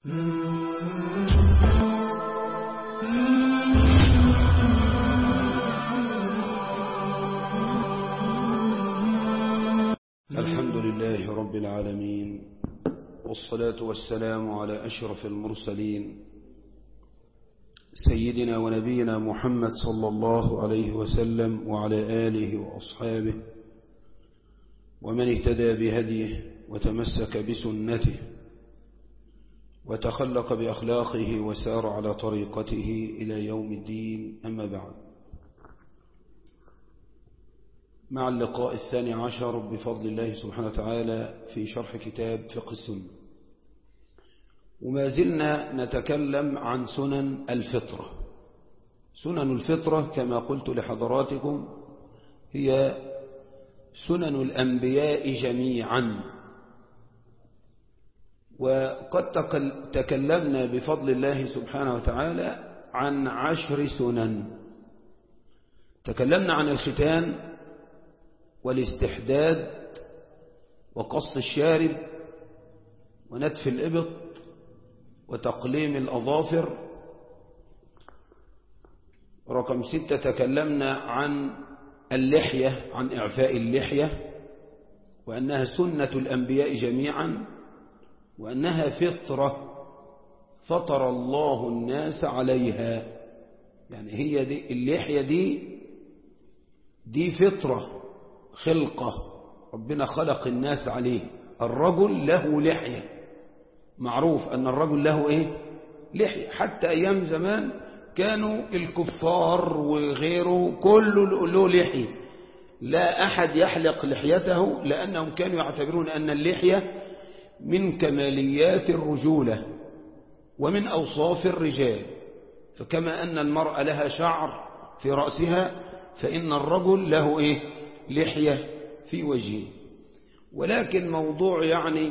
الحمد لله رب العالمين والصلاة والسلام على أشرف المرسلين سيدنا ونبينا محمد صلى الله عليه وسلم وعلى آله وأصحابه ومن اهتدى بهديه وتمسك بسنته وتخلق بأخلاقه وسار على طريقته إلى يوم الدين أما بعد مع اللقاء الثاني عشر بفضل الله سبحانه وتعالى في شرح كتاب فقه السنة وما زلنا نتكلم عن سنن الفطرة سنن الفطرة كما قلت لحضراتكم هي سنن الأنبياء جميعا وقد تكلمنا بفضل الله سبحانه وتعالى عن عشر سنن تكلمنا عن الختان والاستحداد وقص الشارب ونتف الإبط وتقليم الأظافر رقم ستة تكلمنا عن اللحية عن إعفاء اللحية وأنها سنة الأنبياء جميعا وأنها فطرة فطر الله الناس عليها يعني هي دي اللحية دي دي فطرة خلقة ربنا خلق الناس عليه الرجل له لحية معروف أن الرجل له إيه لحية حتى أيام زمان كانوا الكفار وغيره كله له لحية لا أحد يحلق لحيته لأنهم كانوا يعتبرون أن اللحية من كماليات الرجولة ومن أوصاف الرجال فكما أن المرأة لها شعر في رأسها فإن الرجل له إيه لحية في وجهه ولكن موضوع يعني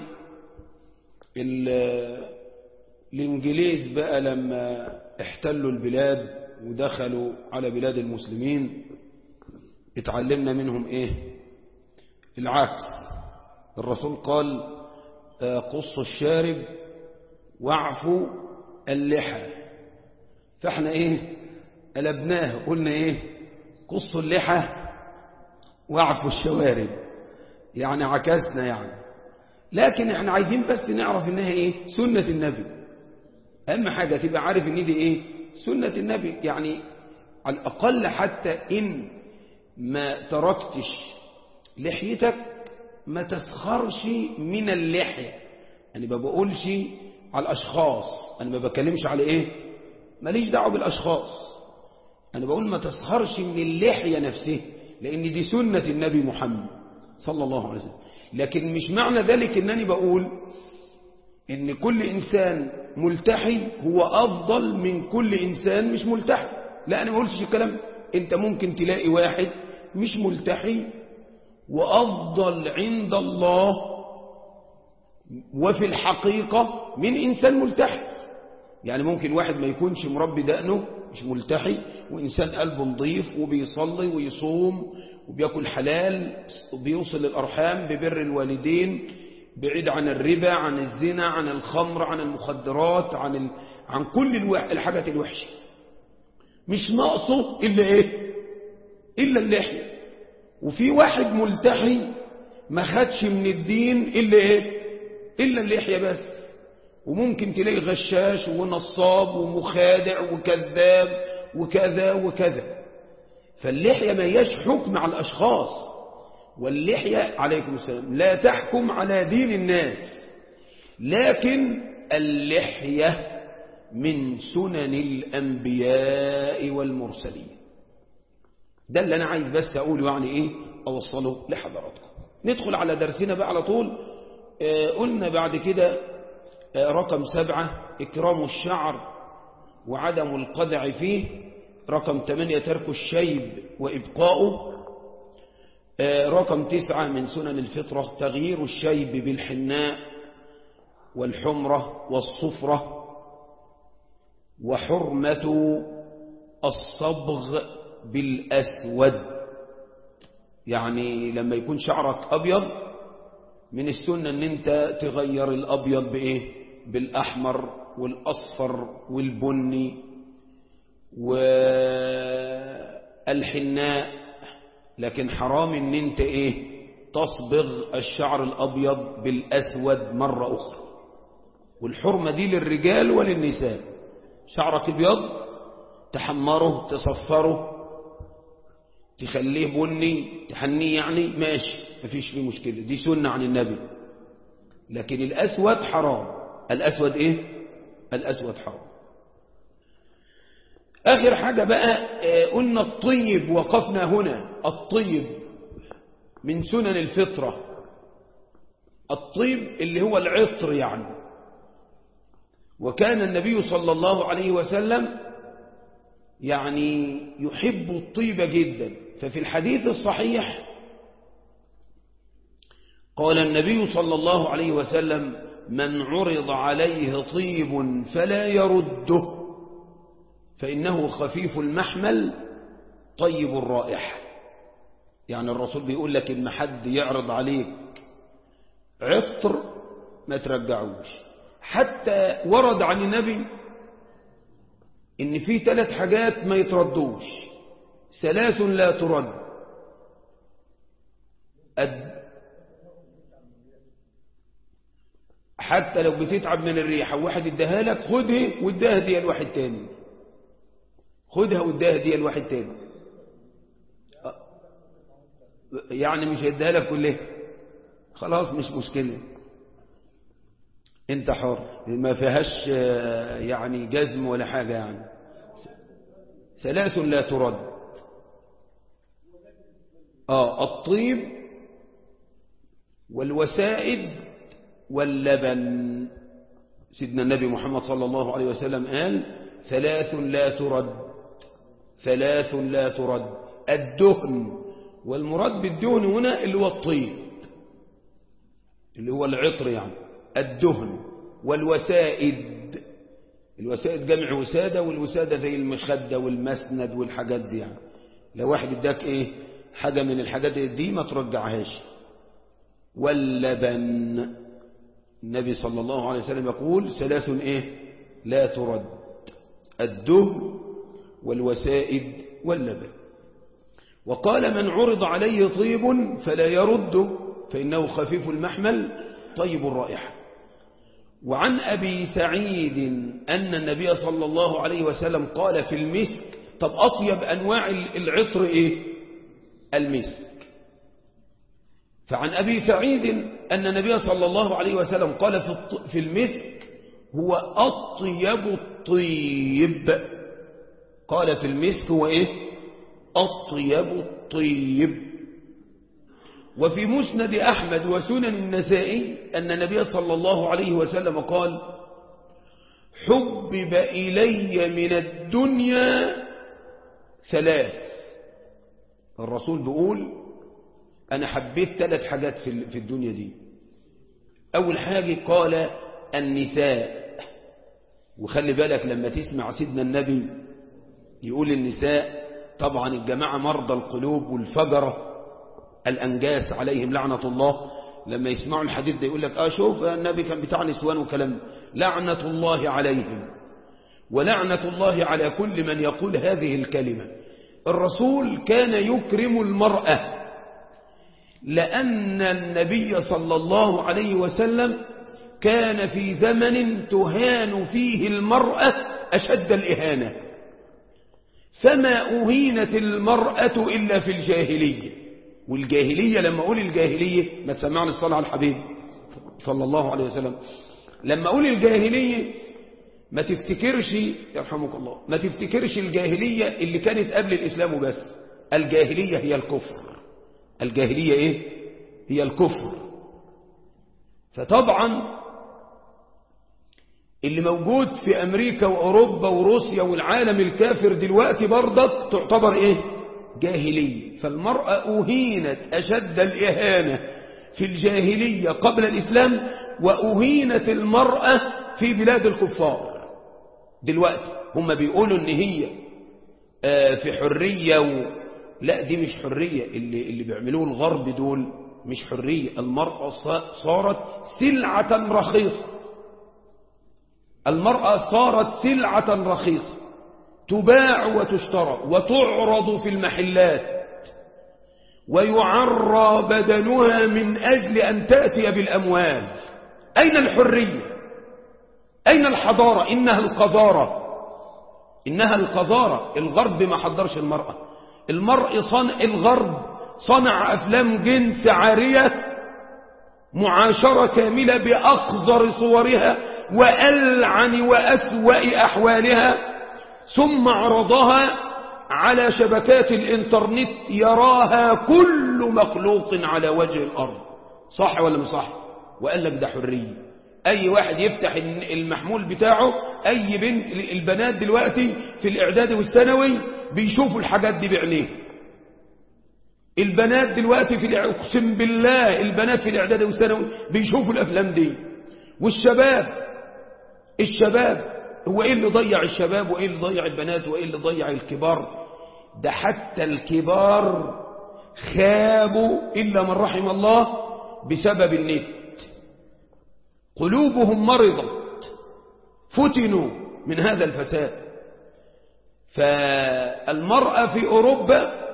الإنجليز بقى لما احتلوا البلاد ودخلوا على بلاد المسلمين اتعلمنا منهم ايه العكس الرسول قال قصوا الشارب واعفوا اللحى فاحنا ايه قلبناه قلنا ايه قصوا اللحى واعفوا الشوارب يعني عكسنا يعني لكن احنا عايزين بس نعرف انها ايه سنة النبي اهم حاجة تبقى عارف ان دي ايه سنة النبي يعني على الاقل حتى ان ما تركتش لحيتك ما تسخرش من اللحية انا ما بقولش على الاشخاص انا ما بكلمش على ايه ماليش دعوه بالاشخاص انا بقول ما تسخرش من اللحية نفسها لان دي سنة النبي محمد صلى الله عليه وسلم لكن مش معنى ذلك انني بقول ان كل انسان ملتحي هو افضل من كل انسان مش ملتحي لا انا ما قلتش الكلام انت ممكن تلاقي واحد مش ملتحي وافضل عند الله وفي الحقيقة من انسان ملتحي يعني ممكن واحد ما يكونش مربي دقنه مش ملتحي وإنسان قلبه نظيف وبيصلي ويصوم وبياكل حلال وبيوصل الأرحام ببر الوالدين بعيد عن الربا عن الزنا عن الخمر عن المخدرات عن ال... عن كل الوح... الحاجات الوحشة مش ناقصه إلا إيه إلا اللحية وفي واحد ملتحي ما خدش من الدين إلا إيه إلا اللحية بس وممكن تلاقي غشاش ونصاب ومخادع وكذاب وكذا وكذا فاللحية ما هياش حكم على الأشخاص واللحية عليكم السلام لا تحكم على دين الناس لكن اللحية من سنن الأنبياء والمرسلين ده اللي أنا عايز بس أقوله يعني إيه أوصله لحضراتكم ندخل على درسنا بقى على طول آه قلنا بعد كده رقم سبعة إكرام الشعر وعدم القدع فيه رقم ثمانية ترك الشيب وإبقاؤه رقم تسعة من سنن الفطرة تغيير الشيب بالحناء والحمرة والصفرة وحرمة الصبغ بالأسود يعني لما يكون شعرك أبيض من السنة ان انت تغير الأبيض بإيه بالأحمر والأصفر والبني والحناء لكن حرام ان انت ايه تصبغ الشعر الأبيض بالأسود مرة أخرى والحرمة دي للرجال وللنساء شعرك ابيض تحمره تصفره تخليه بني تحنيه يعني ماشي مفيش فيه مشكلة دي سنة عن النبي لكن الأسود حرام الأسود إيه الأسود حرام آخر حاجة بقى قلنا الطيب وقفنا هنا الطيب من سنن الفطرة الطيب اللي هو العطر يعني وكان النبي صلى الله عليه وسلم يعني يحب الطيب جدا ففي الحديث الصحيح قال النبي صلى الله عليه وسلم من عرض عليه طيب فلا يرده فإنه خفيف المحمل طيب الرائحة يعني الرسول بيقول لك إن حد يعرض عليك عطر ما ترجعوش حتى ورد عن النبي إن في ثلاث حاجات ما يتردوش ثلاث لا ترد الد... حتى لو بتتعب من الريحة واحد اداها لك خدها واداها دي لواحد تاني خدها واداها دي لواحد تاني يعني مش هيديها لك كلها خلاص مش مشكلة انت حر ما فيهاش يعني جزم ولا حاجة يعني ثلاث لا ترد آه الطيب والوسائد واللبن سيدنا النبي محمد صلى الله عليه وسلم قال ثلاث لا ترد ثلاث لا ترد الدهن والمراد بالدهن هنا اللي هو الطيب اللي هو العطر يعني الدهن والوسائد الوسائد جمع وسادة والوسادة زي المخدة والمسند والحاجات دي يعني لو واحد اداك ايه حاجة من الحاجات دي ما ترجعهاش واللبن النبي صلى الله عليه وسلم يقول ثلاث ايه لا ترد الدهن والوسائد واللبن وقال من عرض عليه طيب فلا يرد فإنه خفيف المحمل طيب الرائحة وعن أبي سعيد أن النبي صلى الله عليه وسلم قال في المسك طب أطيب أنواع العطر إيه المسك فعن أبي سعيد أن النبي صلى الله عليه وسلم قال في المسك هو أطيب الطيب قال في المسك هو إيه أطيب الطيب وفي مسند أحمد وسنن النسائي أن النبي صلى الله عليه وسلم قال حبب إلي من الدنيا ثلاث الرسول بيقول أنا حبيت ثلاث حاجات في الدنيا دي أول حاجة قال النساء وخلي بالك لما تسمع سيدنا النبي يقول النساء طبعا الجماعة مرضى القلوب والفجرة الأنجاس عليهم لعنة الله لما يسمعوا الحديث ده يقول لك آه شوف النبي كان بتاع نسوان وكلام لعنة الله عليهم ولعنة الله على كل من يقول هذه الكلمة الرسول كان يكرم المرأة لأن النبي صلى الله عليه وسلم كان في زمن تهان فيه المرأة أشد الإهانة فما أهينت المرأة إلا في الجاهلية والجاهلية لما أقول الجاهلية ما تسمعني الصلاة على الحبيب صلى الله عليه وسلم لما أقول الجاهلية ما تفتكرش يرحمك الله ما تفتكرش الجاهلية اللي كانت قبل الإسلام بس الجاهلية هي الكفر الجاهلية إيه هي الكفر فطبعا اللي موجود في أمريكا وأوروبا وروسيا والعالم الكافر دلوقتي برضك تعتبر إيه جاهلية فالمرأة أهينت أشد الإهانة في الجاهلية قبل الإسلام وأهينت المرأة في بلاد الكفار دلوقتي هم بيقولوا ان هي في حرية و... لا دي مش حرية اللي, اللي بيعملوه الغرب دول مش حرية المرأة صارت سلعة رخيصة المرأة صارت سلعة رخيصة تباع وتشترى وتعرض في المحلات ويعرى بدنها من أجل أن تأتي بالأموال أين الحرية أين الحضارة إنها القذارة إنها القذارة الغرب ما حضرش المرأة المرء صنع الغرب صنع أفلام جنس عارية معاشرة كاملة بأقذر صورها وألعن وأسوأ أحوالها ثم عرضها على شبكات الإنترنت يراها كل مخلوق على وجه الأرض صح ولا مش صح وقال لك ده حرية أي واحد يفتح المحمول بتاعه أي بنت البنات دلوقتي في الإعداد والثانوي بيشوفوا الحاجات دي بعينيه البنات دلوقتي في اقسم بالله البنات في الاعداد والثانوي بيشوفوا الافلام دي والشباب الشباب هو ايه اللي ضيع الشباب وايه اللي ضيع البنات وايه اللي ضيع الكبار ده حتى الكبار خابوا الا من رحم الله بسبب النت قلوبهم مرضت فتنوا من هذا الفساد فالمرأة في أوروبا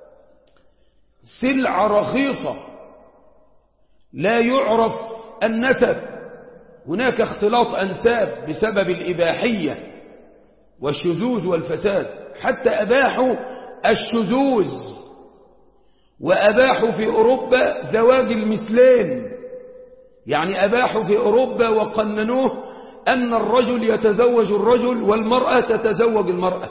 سلعة رخيصة لا يعرف النسب هناك اختلاط أنساب بسبب الإباحية والشذوذ والفساد حتى أباحوا الشذوذ وأباحوا في أوروبا زواج المثلين يعني أباحوا في أوروبا وقننوه أن الرجل يتزوج الرجل والمرأة تتزوج المرأة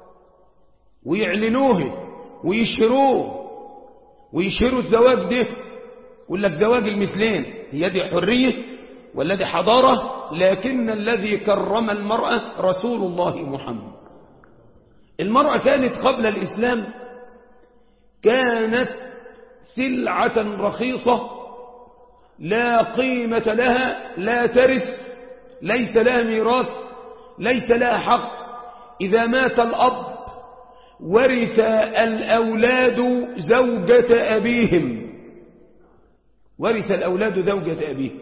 ويعلنوه ويشهروه ويشهروا الزواج ده يقول لك زواج المثلين هي دي حرية ولا دي حضارة لكن الذي كرم المرأة رسول الله محمد المرأة كانت قبل الإسلام كانت سلعة رخيصة لا قيمة لها لا ترث ليس لها ميراث ليس لها حق إذا مات الأب ورث الأولاد زوجة أبيهم ورث الأولاد زوجة أبيهم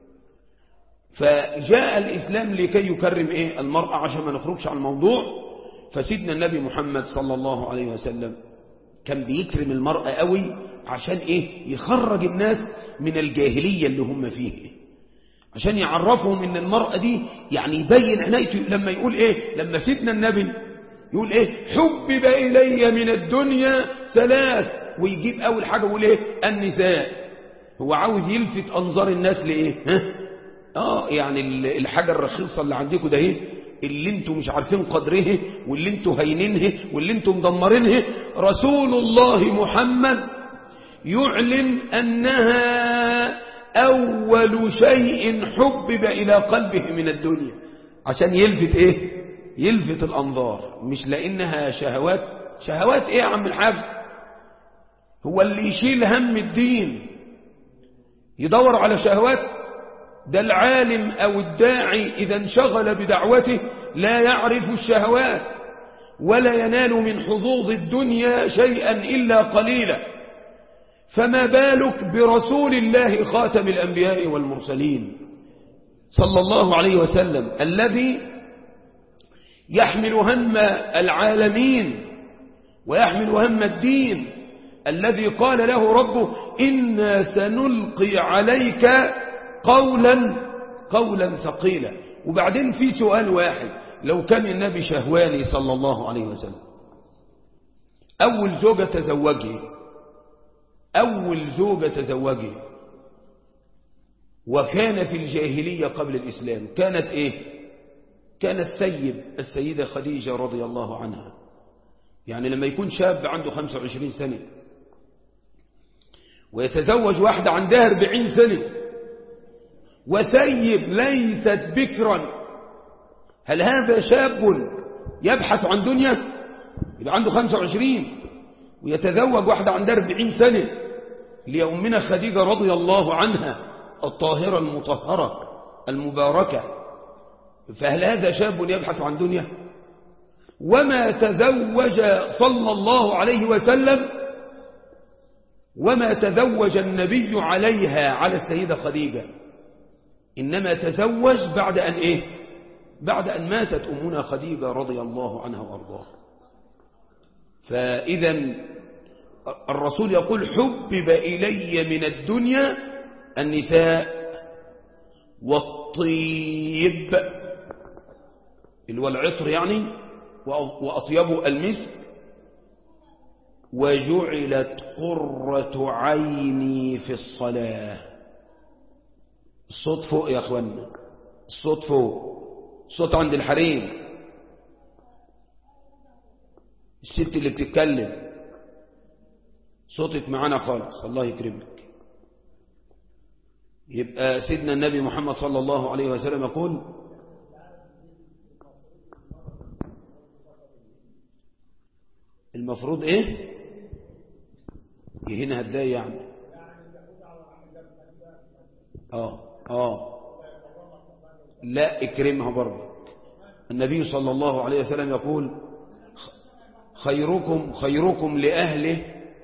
فجاء الإسلام لكي يكرم إيه المرأة عشان ما نخرجش عن الموضوع فسيدنا النبي محمد صلى الله عليه وسلم كان بيكرم المرأة قوي عشان إيه يخرج الناس من الجاهلية اللي هم فيه عشان يعرفهم ان المرأة دي يعني يبين عنايته لما يقول ايه لما سيدنا النبي يقول ايه حبب الي من الدنيا ثلاث ويجيب اول حاجة يقول ايه النساء هو عاوز يلفت انظار الناس لايه ها اه يعني الحاجة الرخيصة اللي عندكم ده ايه اللي انتم مش عارفين قدره واللي انتم هينينه واللي انتم مدمرينه رسول الله محمد يعلن انها أول شيء حبب إلى قلبه من الدنيا عشان يلفت إيه يلفت الأنظار مش لأنها شهوات شهوات إيه يا عم الحاج هو اللي يشيل هم الدين يدور على شهوات ده العالم أو الداعي إذا انشغل بدعوته لا يعرف الشهوات ولا ينال من حظوظ الدنيا شيئا إلا قليلا فما بالك برسول الله خاتم الأنبياء والمرسلين صلى الله عليه وسلم الذي يحمل هم العالمين ويحمل هم الدين الذي قال له ربه إنا سنلقي عليك قولا قولا ثقيلا وبعدين في سؤال واحد لو كان النبي شهواني صلى الله عليه وسلم أول زوجة تزوجه أول زوجة تزوجه وكان في الجاهلية قبل الإسلام كانت إيه كانت سيد السيدة خديجة رضي الله عنها يعني لما يكون شاب عنده 25 سنة ويتزوج واحدة عندها 40 سنة وسيب ليست بكرا هل هذا شاب يبحث عن دنيا يبقى عنده 25 ويتزوج واحدة عندها 40 سنة ليومنا خديجة رضي الله عنها الطاهرة المطهرة المباركة فهل هذا شاب يبحث عن دنيا وما تزوج صلى الله عليه وسلم وما تزوج النبي عليها على السيدة خديجة إنما تزوج بعد أن إيه بعد أن ماتت أمنا خديجة رضي الله عنها وأرضاها فإذا الرسول يقول حبب إلي من الدنيا النساء والطيب اللي هو العطر يعني وأطيبه المسك وجعلت قرة عيني في الصلاة الصوت فوق يا أخوانا الصوت فوق الصوت عند الحريم الست اللي بتتكلم صوتك معانا خالص الله يكرمك يبقى سيدنا النبي محمد صلى الله عليه وسلم يقول المفروض ايه هنا ازاي يعني اه اه لا اكرمها برضه النبي صلى الله عليه وسلم يقول خيركم خيركم لأهله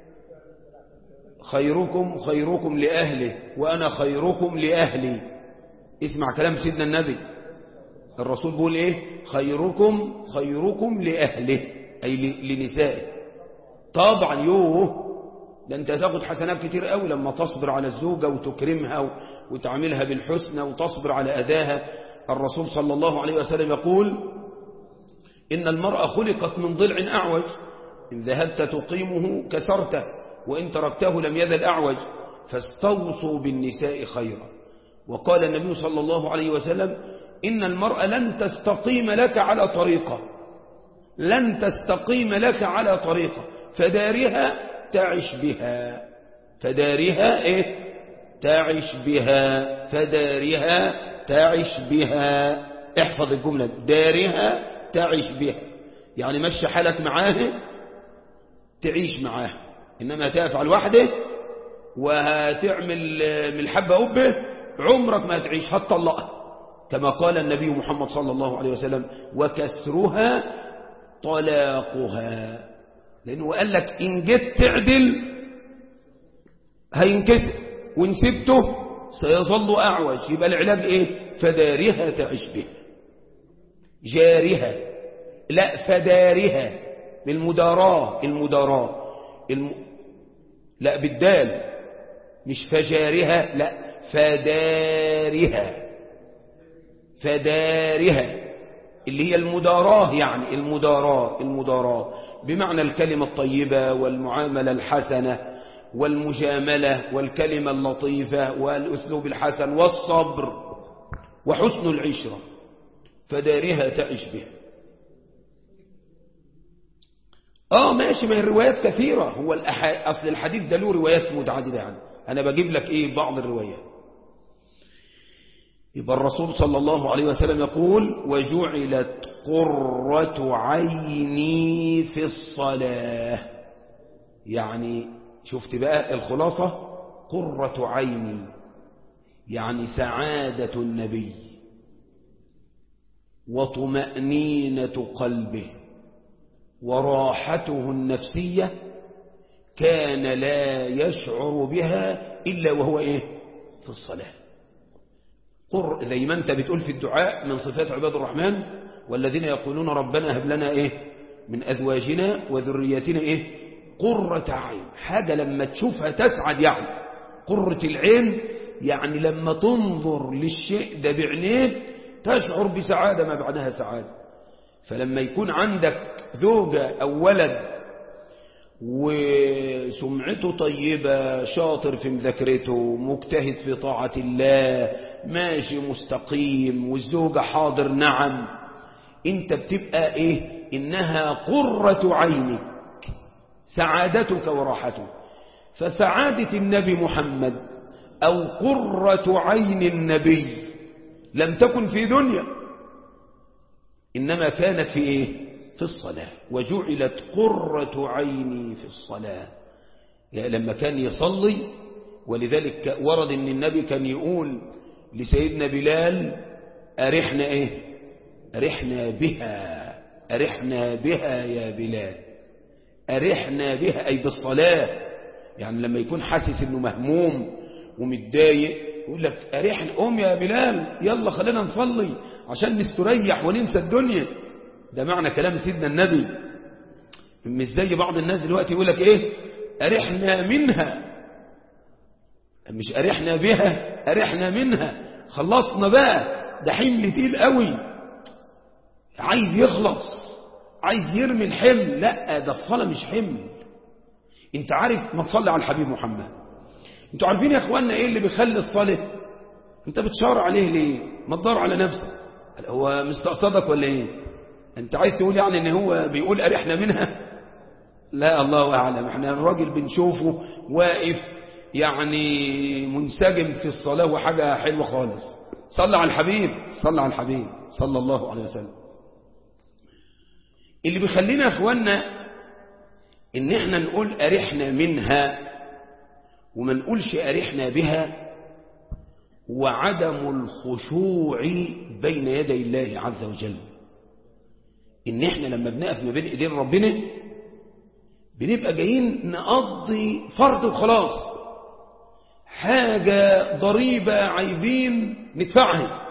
خيركم خيركم لأهله وأنا خيركم لأهلي اسمع كلام سيدنا النبي الرسول بيقول ايه خيركم خيركم لأهله أي لنسائه طبعا يوه ده انت تاخد حسنات كتير قوي لما تصبر على الزوجة وتكرمها وتعملها بالحسنى وتصبر على أداها الرسول صلى الله عليه وسلم يقول إن المرأة خلقت من ضلع أعوج إن ذهبت تقيمه كسرته وإن تركته لم يزل أعوج فاستوصوا بالنساء خيرا وقال النبي صلى الله عليه وسلم إن المرأة لن تستقيم لك على طريقة لن تستقيم لك على طريقة فدارها تعش بها فدارها إيه تعش بها فدارها تعش بها احفظ الجملة دارها تعش بها يعني مشي حالك معاه تعيش معاه إنما تفعل وحده وهتعمل من الحبة أبه عمرك ما تعيش هتطلقها كما قال النبي محمد صلى الله عليه وسلم وكسرها طلاقها لأنه قال لك إن جيت تعدل هينكسر وإن سبته سيظل أعوج يبقى العلاج إيه فدارها تعيش به جارها لا فدارها بالمداراة المداراة الم... لا بالدال مش فجارها لا فدارها فدارها اللي هي المداراة يعني المداراة المداراة بمعنى الكلمة الطيبة والمعاملة الحسنة والمجاملة والكلمة اللطيفة والأسلوب الحسن والصبر وحسن العشرة فدارها تعيش به آه ماشي ما الروايات كثيرة هو الأح... أصل الحديث ده له روايات متعددة يعني أنا بجيب لك إيه بعض الروايات يبقى الرسول صلى الله عليه وسلم يقول وجعلت قرة عيني في الصلاة يعني شفت بقى الخلاصة قرة عيني يعني سعادة النبي وطمأنينة قلبه وراحته النفسية كان لا يشعر بها إلا وهو إيه في الصلاة قر زي ما أنت بتقول في الدعاء من صفات عباد الرحمن والذين يقولون ربنا هب لنا إيه من أزواجنا وذرياتنا إيه قرة عين حاجة لما تشوفها تسعد يعني قرة العين يعني لما تنظر للشيء ده بعينيك تشعر بسعادة ما بعدها سعادة فلما يكون عندك زوجة أو ولد وسمعته طيبة شاطر في مذاكرته مجتهد في طاعة الله ماشي مستقيم والزوجة حاضر نعم انت بتبقى ايه انها قرة عينك سعادتك وراحتك فسعادة النبي محمد او قرة عين النبي لم تكن في دنيا إنما كانت في إيه في الصلاة وجعلت قرة عيني في الصلاة يعني لما كان يصلي ولذلك ورد أن النبي كان يقول لسيدنا بلال أرحنا إيه أرحنا بها أرحنا بها يا بلال أرحنا بها أي بالصلاة يعني لما يكون حاسس أنه مهموم ومتضايق يقول لك أرحنا قوم يا بلال يلا خلينا نصلي عشان نستريح وننسى الدنيا ده معنى كلام سيدنا النبي مش زي بعض الناس دلوقتي يقول لك ايه أرحنا منها مش أرحنا بها أرحنا منها خلصنا بقى ده حمل تقيل قوي عايز يخلص عايز يرمي الحمل لا ده الصلاة مش حمل انت عارف ما تصلي على الحبيب محمد انتوا عارفين يا اخوانا ايه اللي بيخلي الصلاة انت بتشار عليه ليه ما تدور على نفسك هو مستقصدك ولا ايه انت عايز تقول يعني ان هو بيقول ارحنا منها لا الله اعلم احنا الراجل بنشوفه واقف يعني منسجم في الصلاة وحاجة حلوة خالص صلى على الحبيب صلى على الحبيب صلى الله عليه وسلم اللي بيخلينا يا اخوانا ان احنا نقول ارحنا منها وما نقولش ارحنا بها وعدم الخشوع بين يدي الله عز وجل ان احنا لما بنقف ما بين ايدين ربنا بنبقى جايين نقضي فرض وخلاص حاجة ضريبة عايزين ندفعها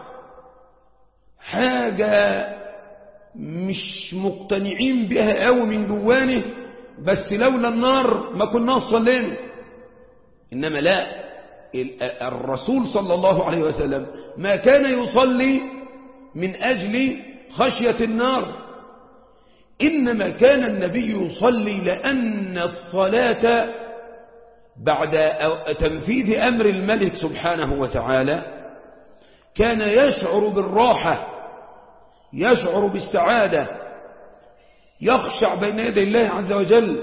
حاجة مش مقتنعين بها قوي من جوانه بس لولا النار ما كنا صلينا إنما لا الرسول صلى الله عليه وسلم ما كان يصلي من أجل خشية النار إنما كان النبي يصلي لأن الصلاة بعد تنفيذ أمر الملك سبحانه وتعالى كان يشعر بالراحة يشعر بالسعادة يخشع بين يدي الله عز وجل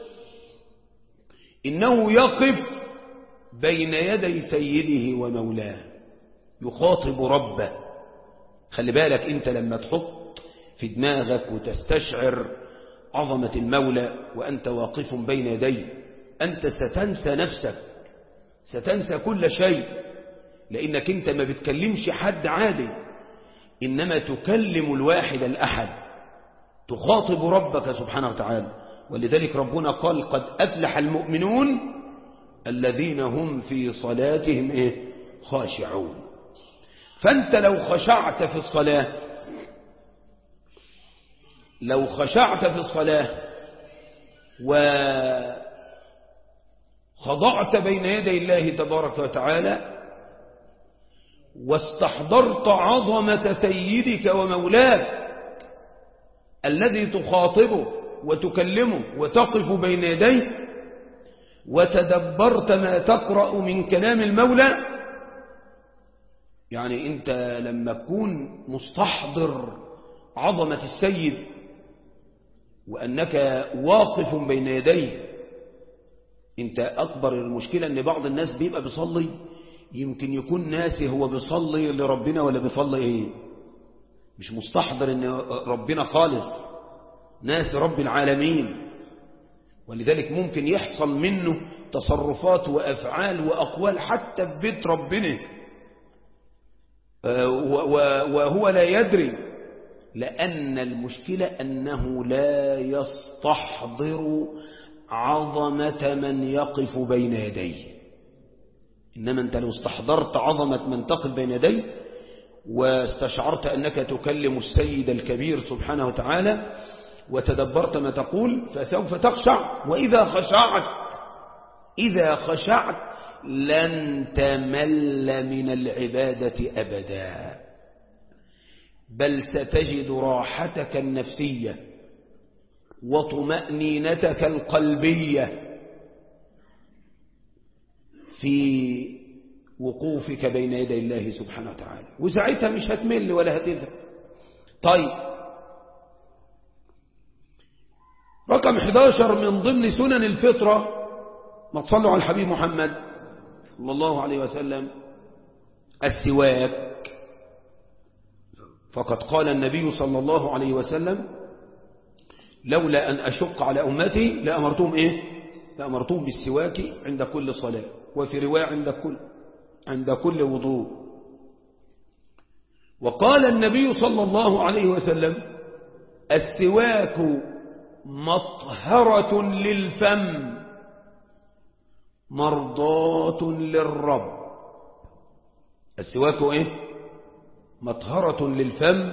إنه يقف بين يدي سيده ومولاه يخاطب ربه خلي بالك أنت لما تحط في دماغك وتستشعر عظمة المولى وأنت واقف بين يديه أنت ستنسى نفسك ستنسى كل شيء لأنك أنت ما بتكلمش حد عادي إنما تكلم الواحد الأحد تخاطب ربك سبحانه وتعالى ولذلك ربنا قال قد أفلح المؤمنون الذين هم في صلاتهم إيه؟ خاشعون فأنت لو خشعت في الصلاة لو خشعت في الصلاة وخضعت بين يدي الله تبارك وتعالى واستحضرت عظمة سيدك ومولاك الذي تخاطبه وتكلمه وتقف بين يديه وتدبرت ما تقرأ من كلام المولى يعني أنت لما تكون مستحضر عظمة السيد وأنك واقف بين يديه أنت أكبر المشكلة أن بعض الناس بيبقى بيصلي يمكن يكون ناسي هو بيصلي لربنا ولا بيصلي ايه مش مستحضر ان ربنا خالص ناس رب العالمين ولذلك ممكن يحصل منه تصرفات وأفعال وأقوال حتى في بيت ربنا وهو لا يدري لأن المشكلة أنه لا يستحضر عظمة من يقف بين يديه إنما أنت لو استحضرت عظمة من تقف بين يديه واستشعرت أنك تكلم السيد الكبير سبحانه وتعالى وتدبرت ما تقول فسوف تخشع وإذا خشعت إذا خشعت لن تمل من العبادة أبدا بل ستجد راحتك النفسية وطمأنينتك القلبية في وقوفك بين يدي الله سبحانه وتعالى وساعتها مش هتمل ولا هتزهق طيب رقم 11 من ضمن سنن الفطرة ما تصلوا على الحبيب محمد صلى الله عليه وسلم السواك فقد قال النبي صلى الله عليه وسلم لولا أن أشق على أمتي لأمرتهم إيه لأمرتهم بالسواك عند كل صلاة وفي رواية عند كل عند كل وضوء وقال النبي صلى الله عليه وسلم السواك مطهرة للفم مرضاة للرب السواك ايه مطهرة للفم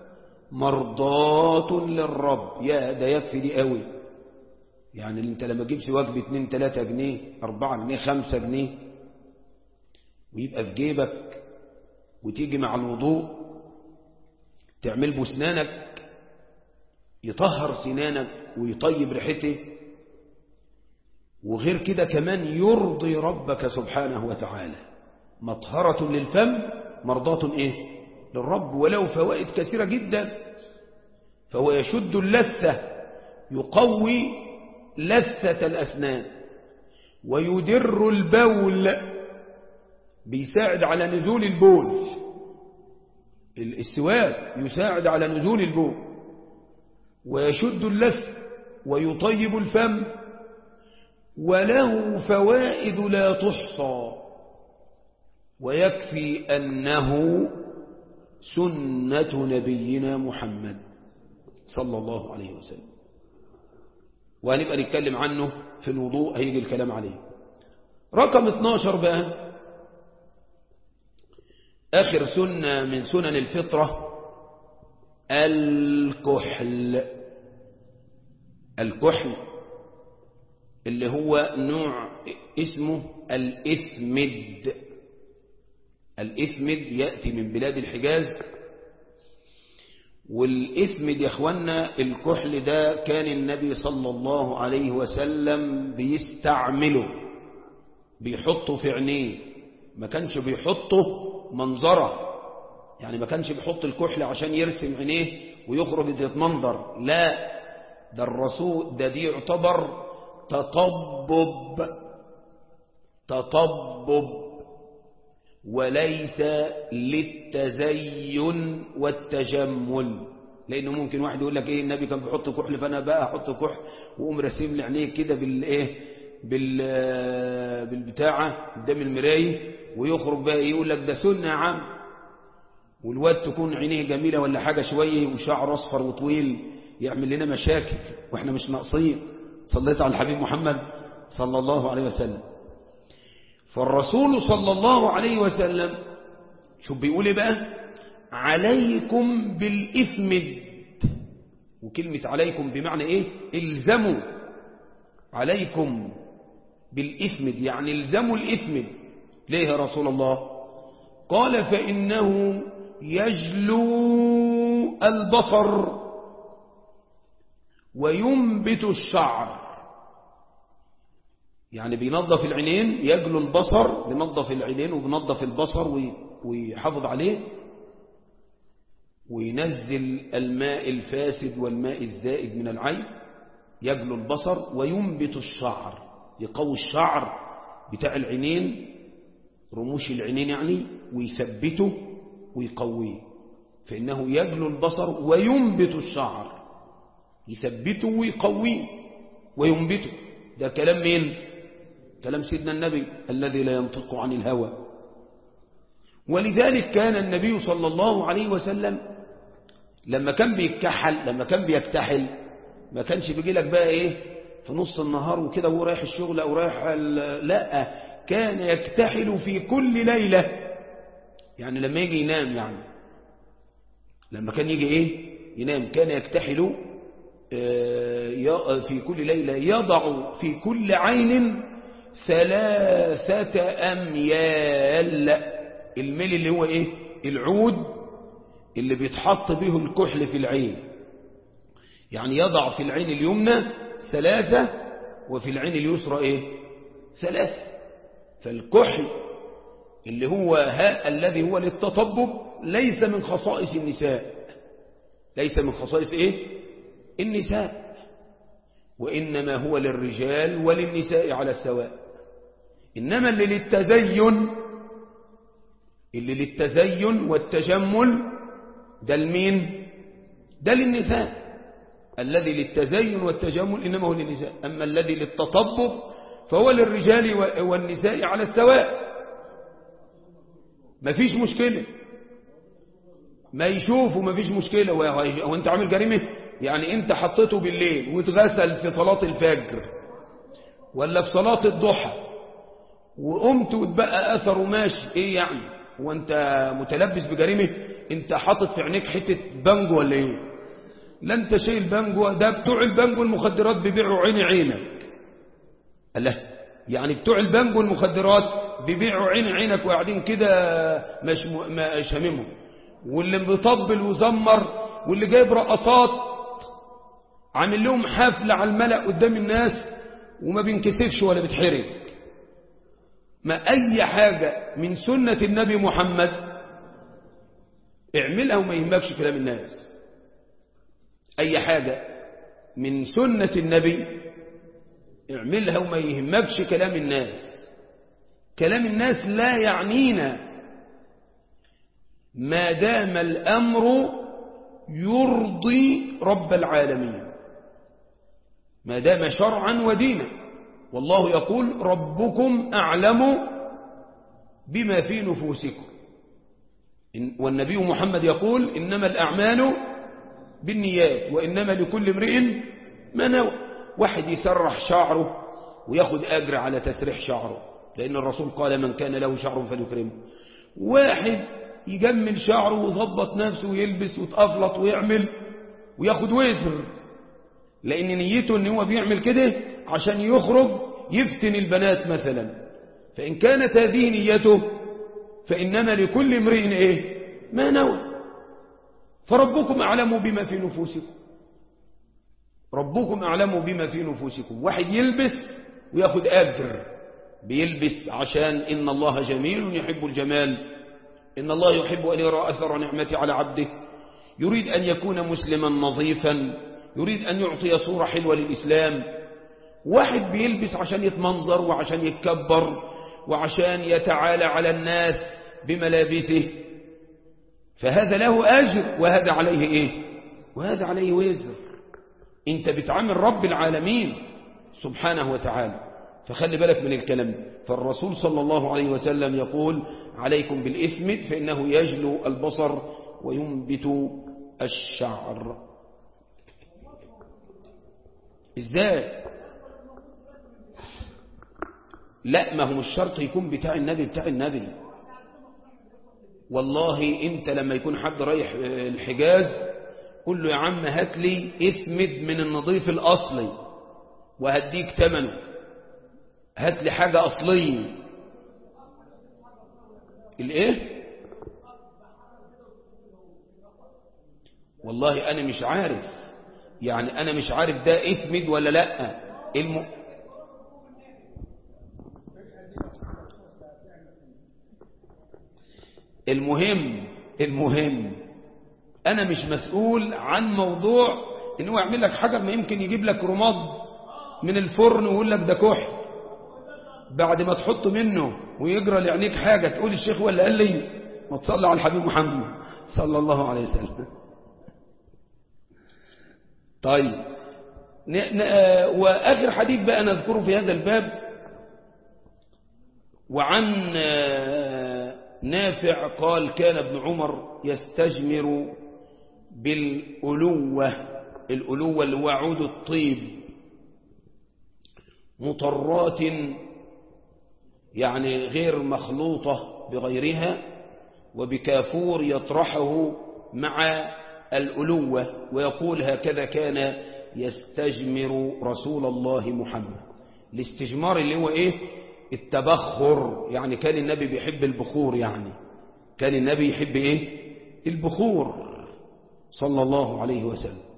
مرضاة للرب يا ده يكفي دي قوي يعني انت لما تجيبش وجبة 2 3 جنيه 4 جنيه 5 جنيه ويبقى في جيبك وتيجي مع الوضوء تعمل بسنانك يطهر سنانك ويطيب ريحته وغير كده كمان يرضي ربك سبحانه وتعالى مطهرة للفم مرضاة ايه للرب ولو فوائد كثيرة جدا فهو يشد اللثة يقوي لثة الأسنان ويدر البول بيساعد على نزول البول السواك يساعد على نزول البول ويشد اللثة ويطيب الفم وله فوائد لا تحصى ويكفي أنه سنة نبينا محمد صلى الله عليه وسلم وهنبقى نتكلم عنه في الوضوء هيجي الكلام عليه رقم 12 بقى آخر سنة من سنن الفطرة الكحل الكحل اللي هو نوع اسمه الإثمد الإثمد يأتي من بلاد الحجاز والإثمد يا أخوانا الكحل ده كان النبي صلى الله عليه وسلم بيستعمله بيحطه في عينيه ما كانش بيحطه منظرة يعني ما كانش بيحط الكحل عشان يرسم عينيه ويخرج يتمنظر لا ده الرسول ده دي يعتبر تطبب تطبب وليس للتزين والتجمل لانه ممكن واحد يقول لك ايه النبي كان بيحط كحل فانا بقى احط كحل واقوم راسم لي عينيه كده بالايه بال بالبتاعه قدام المرايه ويخرج بقى يقول لك ده سنه يا عم والواد تكون عينيه جميله ولا حاجه شويه وشعر اصفر وطويل يعمل لنا مشاكل واحنا مش ناقصين صليت على الحبيب محمد صلى الله عليه وسلم فالرسول صلى الله عليه وسلم شوف بيقول ايه بقى عليكم بالإثم وكلمة عليكم بمعنى ايه الزموا عليكم بالإثم يعني الزموا الإثم ليه يا رسول الله قال فإنه يجلو البصر وينبت الشعر يعني بينظف العينين يجلو البصر بينظف العينين وبينظف البصر ويحافظ عليه وينزل الماء الفاسد والماء الزائد من العين يجلو البصر وينبت الشعر يقوي الشعر بتاع العينين رموش العينين يعني ويثبته ويقويه فإنه يجلو البصر وينبت الشعر يثبته ويقويه وينبته ده كلام مين كلام سيدنا النبي الذي لا ينطق عن الهوى ولذلك كان النبي صلى الله عليه وسلم لما كان بيتكحل لما كان بيكتحل ما كانش بيجي لك بقى ايه في نص النهار وكده وهو رايح الشغل او رايح لا كان يكتحل في كل ليلة يعني لما يجي ينام يعني لما كان يجي ايه ينام كان يكتحل في كل ليلة يضع في كل عين ثلاثة أميال الميل اللي هو إيه العود اللي بيتحط به الكحل في العين يعني يضع في العين اليمنى ثلاثة وفي العين اليسرى إيه ثلاثة فالكحل اللي هو ها الذي هو للتطبب ليس من خصائص النساء ليس من خصائص إيه النساء وإنما هو للرجال وللنساء على السواء إنما اللي للتزين اللي للتزين والتجمل ده المين ده للنساء الذي للتزين والتجمل إنما هو للنساء أما الذي للتطبب فهو للرجال والنساء على السواء ما فيش مشكلة ما يشوفوا ما فيش مشكلة وانت عامل جريمة يعني انت حطيته بالليل واتغسل في صلاة الفجر ولا في صلاة الضحى وقمت واتبقى اثره ماشي ايه يعني وانت متلبس بجريمة انت حاطط في عينيك حتة بانجو ولا ايه لا انت شايل بانجو ده بتوع البانجو المخدرات بيبيعوا عيني عينك الله يعني بتوع البانجو المخدرات بيبيعوا عين عينك وقاعدين كده مش مش هاممهم واللي بيطبل وزمر واللي جايب رقصات عامل لهم حفلة على الملأ قدام الناس وما بينكسفش ولا بيتحرج ما أي حاجة من سنة النبي محمد اعملها وما يهمكش كلام الناس أي حاجة من سنة النبي اعملها وما يهمكش كلام الناس كلام الناس لا يعنينا ما دام الأمر يرضي رب العالمين ما دام شرعا ودينا والله يقول ربكم أعلم بما في نفوسكم والنبي محمد يقول إنما الأعمال بالنيات وإنما لكل امرئ ما نوى واحد يسرح شعره وياخد أجر على تسريح شعره لأن الرسول قال من كان له شعر فليكرمه واحد يجمل شعره ويظبط نفسه ويلبس ويتأفلط ويعمل وياخد وزر لأن نيته ان هو بيعمل كده عشان يخرج يفتن البنات مثلا فإن كانت هذه نيته فإنما لكل امرئ إيه ما نوى فربكم أعلم بما في نفوسكم ربكم أعلم بما في نفوسكم واحد يلبس وياخد أجر بيلبس عشان إن الله جميل يحب الجمال إن الله يحب أن يرى أثر نعمته على عبده يريد أن يكون مسلما نظيفا يريد أن يعطي صورة حلوة للإسلام واحد بيلبس عشان يتمنظر وعشان يتكبر وعشان يتعالى على الناس بملابسه فهذا له أجر وهذا عليه إيه وهذا عليه وزر انت بتعامل رب العالمين سبحانه وتعالى فخلي بالك من الكلام فالرسول صلى الله عليه وسلم يقول عليكم بالإثم فإنه يجلو البصر وينبت الشعر ازاي لا ما هو مش شرط يكون بتاع النبي بتاع النبي والله انت لما يكون حد رايح الحجاز قل له يا عم هات لي اثمد من النظيف الاصلي وهديك ثمنه هات لي حاجة اصلية الايه والله انا مش عارف يعني انا مش عارف ده اثمد ولا لا الم... المهم المهم انا مش مسؤول عن موضوع ان هو يعمل لك حاجه ما يمكن يجيب لك رماد من الفرن ويقول لك ده كحل بعد ما تحط منه ويجرى لعينيك حاجه تقول الشيخ ولا قال لي ما تصلي على الحبيب محمد صلى الله عليه وسلم طيب واخر حديث بقى نذكره في هذا الباب وعن نافع قال كان ابن عمر يستجمر بالألوة الألوة اللي هو عود الطيب مطرات يعني غير مخلوطة بغيرها وبكافور يطرحه مع الألوة ويقول هكذا كان يستجمر رسول الله محمد الاستجمار اللي هو ايه التبخر يعني كان النبي بيحب البخور يعني كان النبي يحب ايه البخور صلى الله عليه وسلم